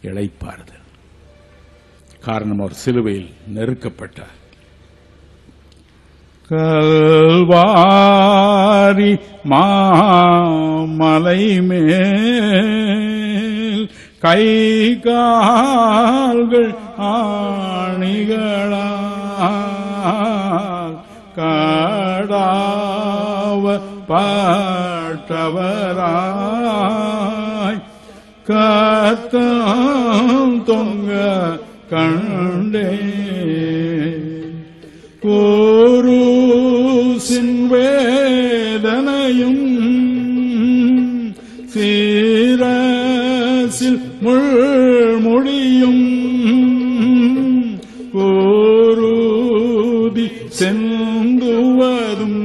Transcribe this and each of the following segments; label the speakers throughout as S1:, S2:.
S1: இளைப்பாறுதல் காரணம் அவர் சிலுவையில் நெருக்கப்பட்டார் கல்வாரி மாமலை மேல் கை கால்கள் ஆணிகளால் கடாவ பாட்டவராய் கத்தம் தொங்க கண்டே கோரூசின் வேதனையும் சீரசில் முள்மொழியும் கோரூதி செந்துவதும்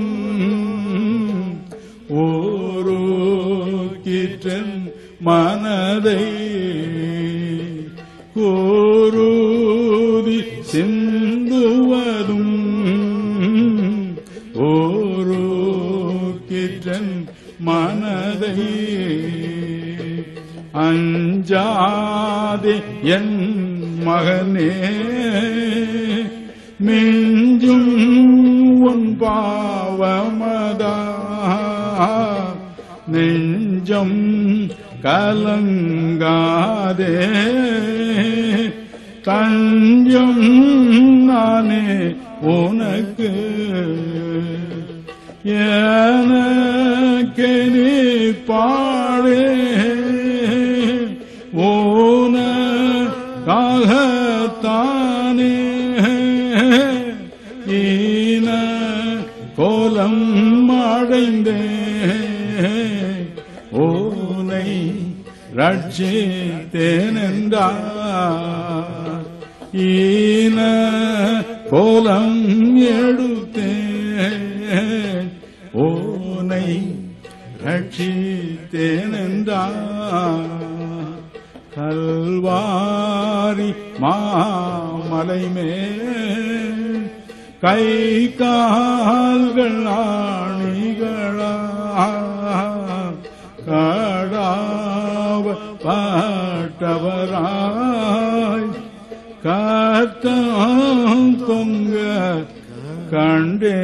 S1: ஓரோ கீற்றன் மனதை கோரூதி சிந்துவதும் ஓரோ கிற்றன் மனதை அஞ்சாதே என் மகனே மிஞ்சும் உன் பாவமதா நெஞ்சம் கலங்காதே தஞ்சம் நானே உனக்கு எனக்கு நீ பாடே ஓனக்காகத்தானே ஈன கோலம் அடைந்தே ஓனை ரட்சித்தேனென்றார் ஈன கோலம் எடுத்தேன் ஓனை ரட்சித்தேனென்றார் கல்வாரி மாமலை மேல் கை கால்கள் ஆணிகளா கடாவ பாட்டவராய் காத்தம் தொங்க கண்டே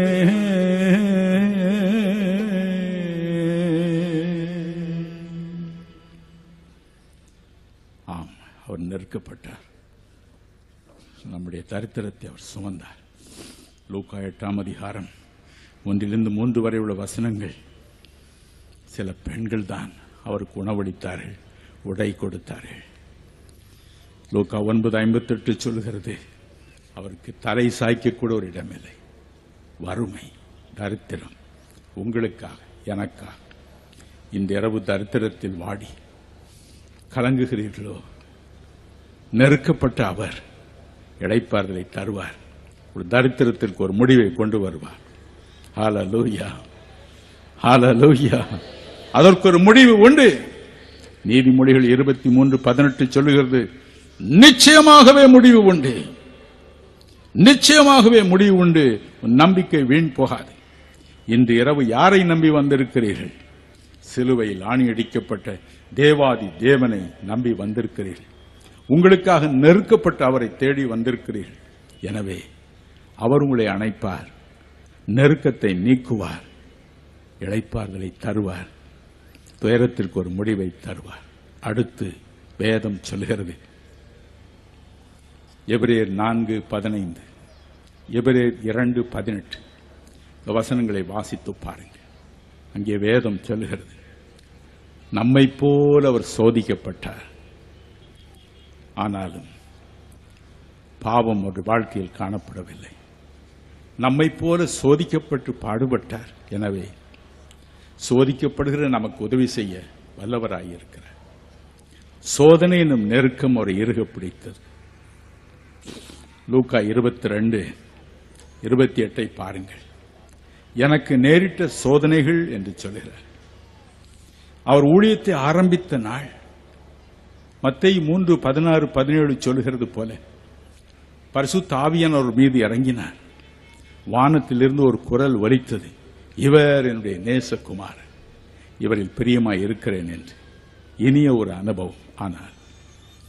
S1: ஆம் அவர் நெருக்கப்பட்டார் நம்முடைய தரித்திரத்தை அவர் சுமந்தார் லூக்கா எட்டாம் அதிகாரம் ஒன்றிலிருந்து மூன்று வரை உள்ள வசனங்கள் சில பெண்கள் தான் அவருக்கு உணவளித்தார்கள் உடை கொடுத்தார்கள் லூக்கா ஒன்பது ஐம்பத்தெட்டு சொல்லுகிறது அவருக்கு தலை சாய்க்க கூட ஒரு இடமில்லை வறுமை தரித்திரம் உங்களுக்காக எனக்காக இந்த இரவு தரித்திரத்தில் வாடி கலங்குகிறீர்களோ நெருக்கப்பட்ட அவர் இடைப்பாறுதலை தருவார் ஒரு தரித்திரத்திற்கு ஒரு முடிவை கொண்டு வருவார் ஹalleluya ஹalleluya அதற்கு ஒரு முடிவு உண்டு நீதிமொழிகள் இருபத்தி மூன்று பதினெட்டு சொல்லுகிறது நிச்சயமாகவே முடிவு உண்டு நிச்சயமாகவே முடிவு உண்டு உன் நம்பிக்கை வீண் போகாது இன்று இரவு யாரை நம்பி வந்திருக்கிறீர்கள் சிலுவையில் ஆணியடிக்கப்பட்ட தேவாதி தேவனை நம்பி வந்திருக்கிறீர்கள் உங்களுக்காக நெருக்கப்பட்ட அவரை தேடி வந்திருக்கிறீர்கள் எனவே அவர் உங்களை அணைப்பார் நெருக்கத்தை நீக்குவார் இழைப்பார்களை தருவார் துயரத்திற்கு ஒரு முடிவை தருவார் அடுத்து வேதம் சொல்கிறது எபிரேயர் நான்கு பதினைந்து எபிரேயர் இரண்டு பதினெட்டு இந்த வசனங்களை வாசித்து பாருங்கள் அங்கே வேதம் சொல்லுகிறது நம்மை போல அவர் சோதிக்கப்பட்டார் ஆனாலும் பாவம் ஒரு வாழ்க்கையில் காணப்படவில்லை நம்மை போல சோதிக்கப்பட்டு பாடுபட்டார் எனவே சோதிக்கப்படுகிற நமக்கு உதவி செய்ய வல்லவராயிருக்கிறார் சோதனை என்னும் நெருக்கம் ஒரு இறுக பிடித்தது லூக்கா இருபத்தி ரெண்டு இருபத்தி எட்டை பாருங்கள் எனக்கு நேரிட்ட சோதனைகள் என்று சொல்கிறார் அவர் ஊழியத்தை ஆரம்பித்த நாள் மத்தேயு மூன்று பதினாறு பதினேழு சொல்லுகிறது போல பரிசுத்த ஆவியானவர் மீது இறங்கினார் வானத்திலிருந்து ஒரு குரல் ஒலித்தது இவர் என்னுடைய நேசகுமார் இவரில் பிரியமாய் இருக்கிறேன் என்று இனிய ஒரு அனுபவம் ஆனால்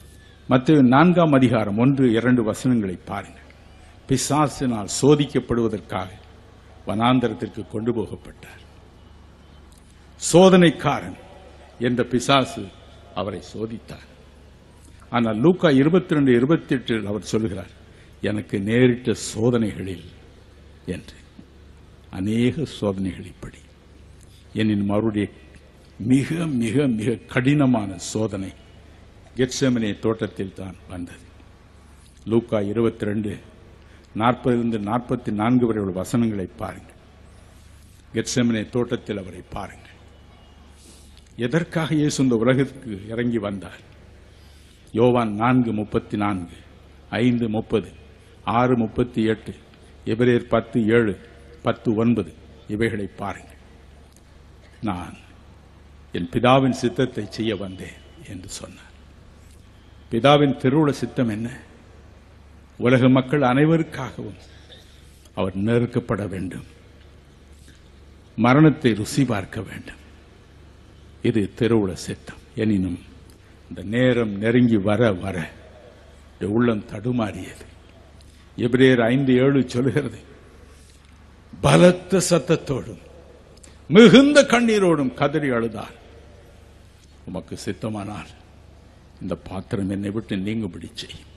S1: மத்திய நான்காம் அதிகாரம் ஒன்று இரண்டு வசனங்களை பாருங்கள் பிசாசினால் சோதிக்கப்படுவதற்காக வனாந்தரத்திற்கு கொண்டு போகப்பட்டார் சோதனைக்காரன் என்ற பிசாசு அவரை சோதித்தார் ஆனால் லூக்கா இருபத்தி ரெண்டு இருபத்தி எட்டில் அவர் சொல்கிறார் எனக்கு நேரிட்ட சோதனைகளில் என்று அநேக சோதனைகள் இப்படி எனினும் அவருடைய மிக மிக மிக கடினமான சோதனை கெட்செமனே தோட்டத்தில் தான் வந்தது லூக்கா இருபத்தி ரெண்டு நாற்பதிலிருந்து நாற்பத்தி நான்கு வரை உள்ள வசனங்களை பாருங்கள் கெட்செமனே தோட்டத்தில் அவரை பாருங்கள் எதற்காக இயேசு இந்த உலகத்துக்கு இறங்கி வந்தார் யோவான் நான்கு முப்பத்தி நான்கு ஐந்து முப்பது ஆறு முப்பத்தி எட்டு எபிரேர் பத்து ஏழு பத்து ஒன்பது இவைகளை பாருங்கள் நான் என் பிதாவின் சித்தத்தை செய்ய வந்தேன் என்று சொன்னார் பிதாவின் திருவுள சித்தம் என்ன உலக மக்கள் அனைவருக்காகவும் அவர் நெருக்கப்பட வேண்டும் மரணத்தை ருசி பார்க்க வேண்டும் இது திருவுள சித்தம் எனினும் இந்த நேரம் நெருங்கி வர வர இந்த உள்ளம் தடுமாறியது எபிரேயர் ஐந்து ஏழு சொல்கிறது பலத்த சத்தத்தோடும் மிகுந்த கண்ணீரோடும் கதறி அழுதார் உமக்கு சித்தமானால் இந்த பாத்திரம் என்னை விட்டு நீங்கும்படி செய்யும்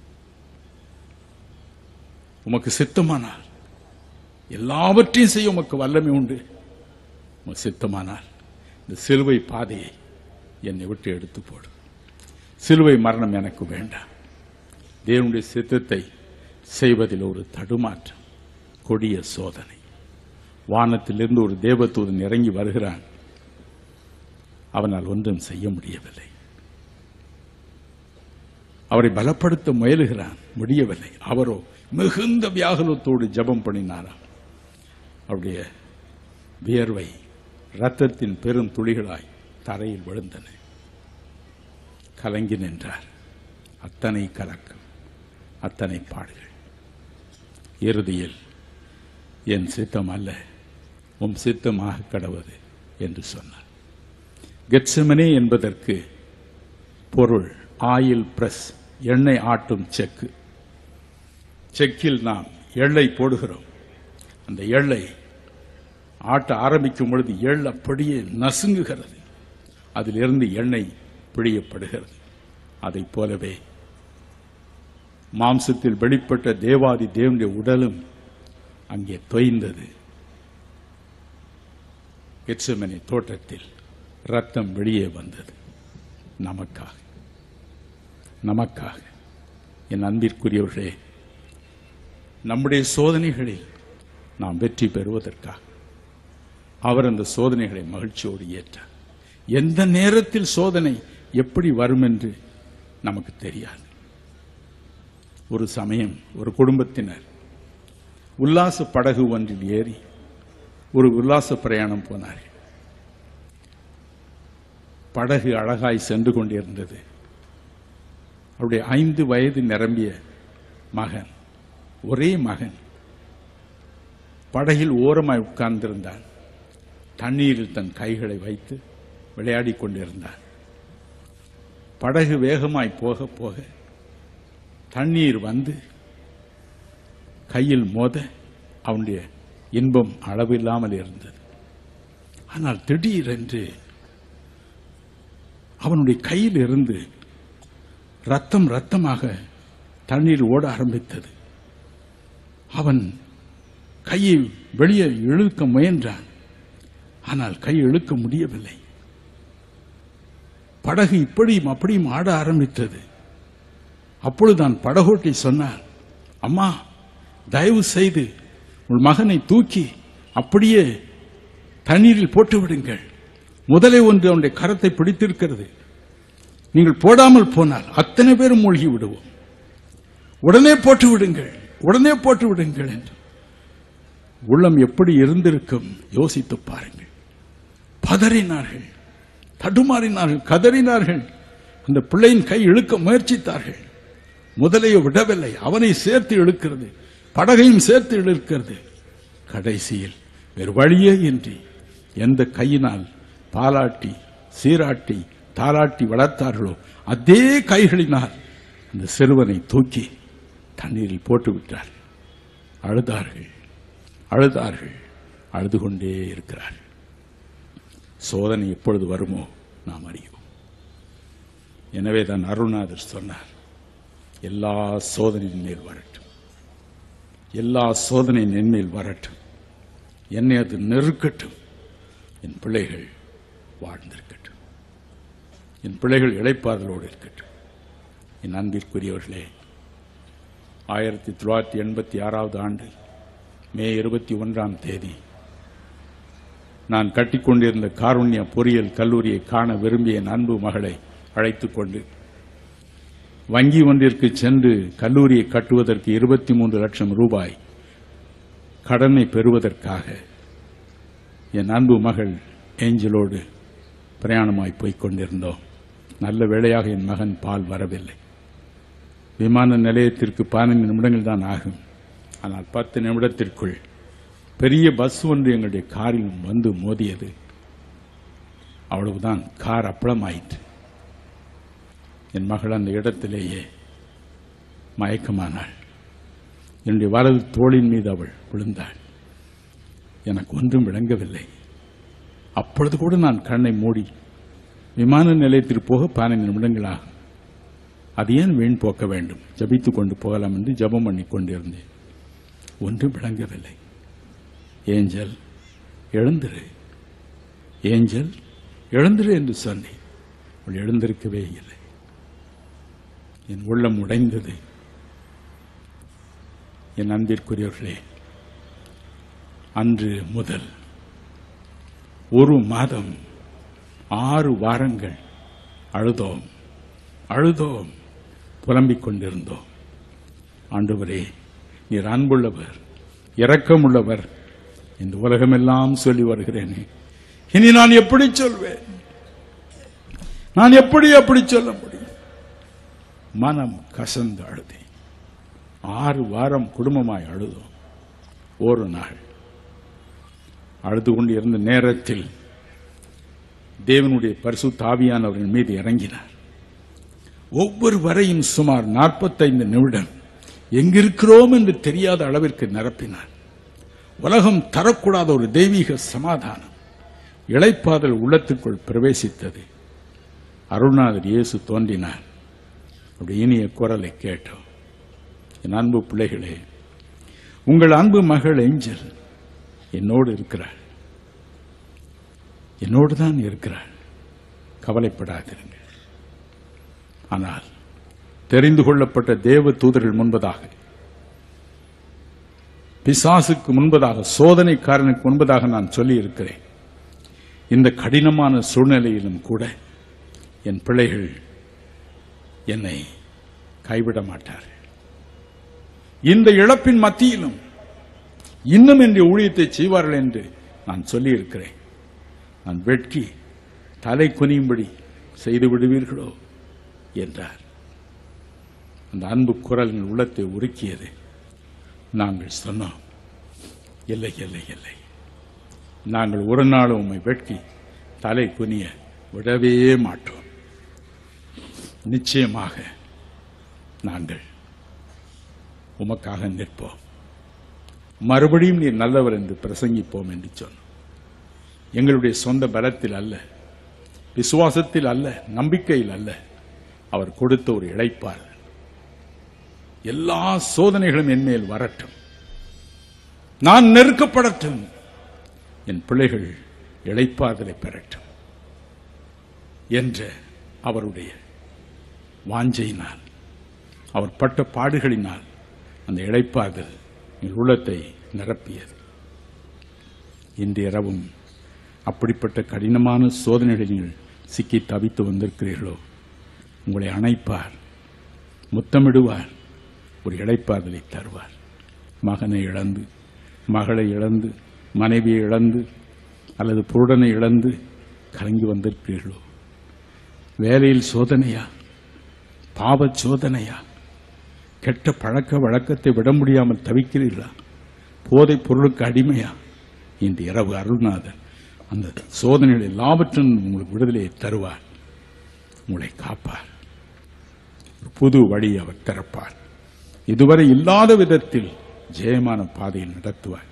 S1: உமக்கு சித்தமானால் எல்லாவற்றையும் செய்ய உமக்கு வல்லமை உண்டு உமக்கு சித்தமானால் இந்த சிலுவை பாதையை என்னை விட்டு எடுத்து போடு சிலுவை மரணம் எனக்கு வேண்டாம் தேவனுடைய சித்தத்தை செய்வதில் ஒரு தடுமாற்றம் கொடிய சோதனை வானத்திலிருந்து ஒரு தேவதூதன் இறங்கி வருகிறான் அவனால் ஒன்றும் செய்ய முடியவில்லை அவரை பலப்படுத்த முயலுகிறான் முடியவில்லை அவரோ மிகுந்த வியாகுலத்தோடு ஜெபம் பண்ணினாராம் அவருடைய வியர்வை ரத்தத்தின் பெரும் துளிகளாய் தரையில் விழுந்தன கலங்கி நின்றார் அத்தனை கலக்கம் அத்தனை பாடுகள் இறுதியில் என் சித்தம் அல்ல உம் சித்தமாக கடவது என்று சொன்னார் கெட்சமனே என்பதற்கு பொருள் ஆயில் பிரஸ் எண்ணெய் ஆட்டும் செக்கு செக்கில் நாம் எள்ளை போடுகிறோம் அந்த எள்ளை ஆட்ட ஆரம்பிக்கும் பொழுது எள் அப்படியே நசுங்குகிறது அதிலிருந்து எண்ணெய் பிழியப்படுகிறது அதைப் போலவே மாம்சத்தில் வெளிப்பட்ட தேவாதி தேவனுடைய உடலும் அங்கே தொய்ந்தது கெட்சமனி தோட்டத்தில் ரத்தம் வெளியே வந்தது நமக்காக நமக்காக என் அன்பிற்குரியவர்களே நம்முடைய சோதனைகளில் நாம் வெற்றி பெறுவதற்காக அவர் அந்த சோதனைகளை மகிழ்ச்சியோடு ஏற்றார் எந்த நேரத்தில் சோதனை எப்படி வரும் என்று நமக்கு தெரியாது ஒரு சமயம் ஒரு குடும்பத்தினர் உல்லாச படகு ஒன்றில் ஏறி ஒரு உல்லாச பிரயாணம் போனார்கள் படகு அழகாய் சென்று கொண்டிருந்தது அவருடைய ஐந்து வயது நிரம்பிய மகன் ஒரே மகன் படகில் ஓரமாய் உட்கார்ந்திருந்தான் தண்ணீரில் தன் கைகளை வைத்து விளையாடிக் கொண்டிருந்தான் படகு வேகமாய் போக போக தண்ணீர் வந்து கையில் மோத அவனுடைய இன்பம் அளவில்லாமல் இருந்தது ஆனால் திடீரென்று அவனுடைய கையில் இருந்து ரத்தம் ரத்தமாக தண்ணீர் ஓட ஆரம்பித்தது அவன் கையை வெளியே இழுக்க முயன்றான் ஆனால் கை இழுக்க முடியவில்லை படகு இப்படியும் அப்படியும் ஆட ஆரம்பித்தது அப்பொழுதுதான் படகோட்டி சொன்னார் அம்மா தயவு செய்து உன் மகனை தூக்கி அப்படியே தண்ணீரில் போட்டு விடுங்கள் முதலே ஒன்று அவனுடைய கரத்தை பிடித்திருக்கிறது நீங்கள் போடாமல் போனால் அத்தனை பேரும் மூழ்கி விடுவோம் உடனே போட்டு விடுங்கள் உடனே போட்டு விடுங்கள் என்று உள்ளம் எப்படி இருந்திருக்கும் யோசித்து பாருங்கள் பதறினார்கள் தடுமாறினார்கள் கதறினார்கள் அந்த பிள்ளையின் கை இழுக்க முயற்சித்தார்கள் முதலையோ விடவில்லை அவனை சேர்த்து இழுக்கிறது படகையும் சேர்த்து இழுக்கிறது கடைசியில் வேறு வழியே இன்றி எந்த கையினால் பாலாட்டி சீராட்டி தாலாட்டி வளர்த்தார்களோ அதே கைகளினால் இந்த சிறுவனை தூக்கி தண்ணீரில் போட்டு விட்டார் அழுதார்கள் அழுதார்கள் அழுது கொண்டே இருக்கிறார் சோதனை எப்பொழுது வருமோ நாம் அறியோம் எனவே தான் அருணாதர் சொன்னார் எல்லா சோதனையின் மேல் வரட்டும் எல்லா சோதனையின் என் மேல் வரட்டும் என்னை அது நெருக்கட்டும் என் பிள்ளைகள் வாழ்ந்திருக்கட்டும் என் பிள்ளைகள் இழைப்பார்களோடு இருக்கட்டும் என் அன்பிற்குரியவர்களே ஆயிரத்தி தொள்ளாயிரத்தி எண்பத்தி ஆறாவது ஆண்டு மே இருபத்தி ஒன்றாம் தேதி நான் கட்டிக்கொண்டிருந்த காருண்ய பொறியியல் கல்லூரியை காண விரும்பிய என் அன்பு மகளை அழைத்துக் கொண்டு வங்கி ஒன்றிற்கு சென்று கல்லூரியை கட்டுவதற்கு இருபத்தி மூன்று லட்சம் ரூபாய் கடனை பெறுவதற்காக என் அன்பு மகள் ஏஞ்சலோடு பிரயாணமாய் போய்க் கொண்டிருந்தோம் நல்ல வேளையாக என் மகன் பால் வரவில்லை விமான நிலையத்திற்கு பதினைந்து நிமிடங்கள் தான் ஆகும் ஆனால் பத்து நிமிடத்திற்குள் பெரிய பஸ் ஒன்று எங்களுடைய காரில் வந்து மோதியது அவ்வளவுதான் கார் அப்பளமாயிற்று என் மகள் அந்த இடத்திலேயே மயக்கமானாள் என்னுடைய வலது தோளின் மீது அவள் விழுந்தாள் எனக்கு ஒன்றும் விளங்கவில்லை அப்பொழுது கூட நான் கண்ணை மூடி விமான நிலையத்திற்கு போக பதினைந்து நிமிடங்கள் ஆகும் அது ஏன் வீண் போக்க வேண்டும் ஜபித்துக் கொண்டு போகலாம் என்று ஜபம் பண்ணி கொண்டிருந்தேன் ஒன்றும் விளங்கவில்லை ஏஞ்சல் எழுந்திரு ஏஞ்சல் எழுந்திரு என்று சொன்னேன் அவள் எழுந்திருக்கவே இல்லை என் உள்ளம் உடைந்தது என் அன்பிற்குரியவர்களே அன்று முதல் ஒரு மாதம் ஆறு வாரங்கள் அழுதோம் அழுதோம் புலம்பிக் கொண்டிருந்தோம் ஆண்டவரே நீர் அன்புள்ளவர் இரக்கமுள்ளவர் இந்த உலகமெல்லாம் சொல்லி வருகிறேனே இனி நான் எப்படி சொல்வேன் நான் எப்படி அப்படி சொல்ல முடியும் மனம் கசந்து அழுதேன் ஆறு வாரம் குடும்பமாய் அழுதோம் ஒரு நாள் அழுது கொண்டு இருந்த நேரத்தில் தேவனுடைய பரிசு தாவியானவர்கள் மீது இறங்கினார் ஒவ்வொரு வரையும் சுமார் நாற்பத்தைந்து நிமிடம் எங்கிருக்கிறோம் என்று தெரியாத அளவிற்கு நிரப்பினார் உலகம் தரக்கூடாத ஒரு தெய்வீக சமாதானம் இளைப்பாதல் உள்ளத்துக்குள் பிரவேசித்தது அருள்நாதர் இயேசு தோன்றினார் அப்படி இனிய குரலை கேட்டோம் என் அன்பு பிள்ளைகளே உங்கள் அன்பு மகள் ஏஞ்சல் என்னோடு இருக்கிறாள் என்னோடு தான் இருக்கிறாள் கவலைப்படாதிருங்கள் ஆனால் தெரிந்து கொள்ளப்பட்ட தேவ தூதர்கள் முன்பதாக பிசாசுக்கு முன்பதாக சோதனைக்காரனுக்கு முன்பதாக நான் சொல்லி இருக்கிறேன் இந்த கடினமான சூழ்நிலையிலும் கூட என் பிள்ளைகள் என்னை கைவிட மாட்டார்கள் இந்த இழப்பின் மத்தியிலும் இன்னும் என்னுடைய ஊழியத்தை செய்வார்கள் என்று நான் சொல்லியிருக்கிறேன் நான் வெட்கி தலை குனியும்படி செய்து விடுவீர்களோ என்றார் அந்த அன்பு குரல் என் உள்ளத்தை உருக்கியது நாங்கள் சொன்னோம் இல்லை இல்லை இல்லை நாங்கள் ஒரு நாளும் உம்மை வெட்கி தலை குனிய விடவே மாட்டோம் நிச்சயமாக நாங்கள் உமக்காக நிற்போம் மறுபடியும் நீர் நல்லவர் என்று பிரசங்கிப்போம் என்று சொன்னோம் எங்களுடைய சொந்த பலத்தில் அல்ல விசுவாசத்தில் அல்ல நம்பிக்கையில் அல்ல அவர் கொடுத்த ஒரு இழைப்பார் எல்லா சோதனைகளும் என் மேல் வரட்டும் நான் நெருக்கப்படட்டும் என் பிள்ளைகள் இழைப்பார்தலை பெறட்டும் என்ற அவருடைய வாஞ்சையினால் அவர் பட்ட பாடுகளினால் அந்த இழைப்பார்கள் என் உள்ளத்தை நிரப்பியது இன்று இரவும் அப்படிப்பட்ட கடினமான சோதனைகளில் நீங்கள் சிக்கி தவித்து வந்திருக்கிறீர்களோ உங்களை அணைப்பார் முத்தமிடுவார் ஒரு இழைப்பாதலை தருவார் மகனை இழந்து மகளை இழந்து மனைவியை இழந்து அல்லது புருடனை இழந்து கலங்கி வந்திருக்கிறீர்களோ வேலையில் சோதனையா பாவ சோதனையா கெட்ட பழக்க வழக்கத்தை விட முடியாமல் தவிக்கிறீர்களா போதைப் பொருளுக்கு அடிமையா இன்று இரவு அருள்நாதன் அந்த சோதனைகள் எல்லாவற்றும் உங்களுக்கு விடுதலையை தருவார் உங்களை காப்பார் ஒரு புது வழி அவர் திறப்பார் இதுவரை இல்லாத விதத்தில் ஜெயமான பாதையில் நடத்துவார்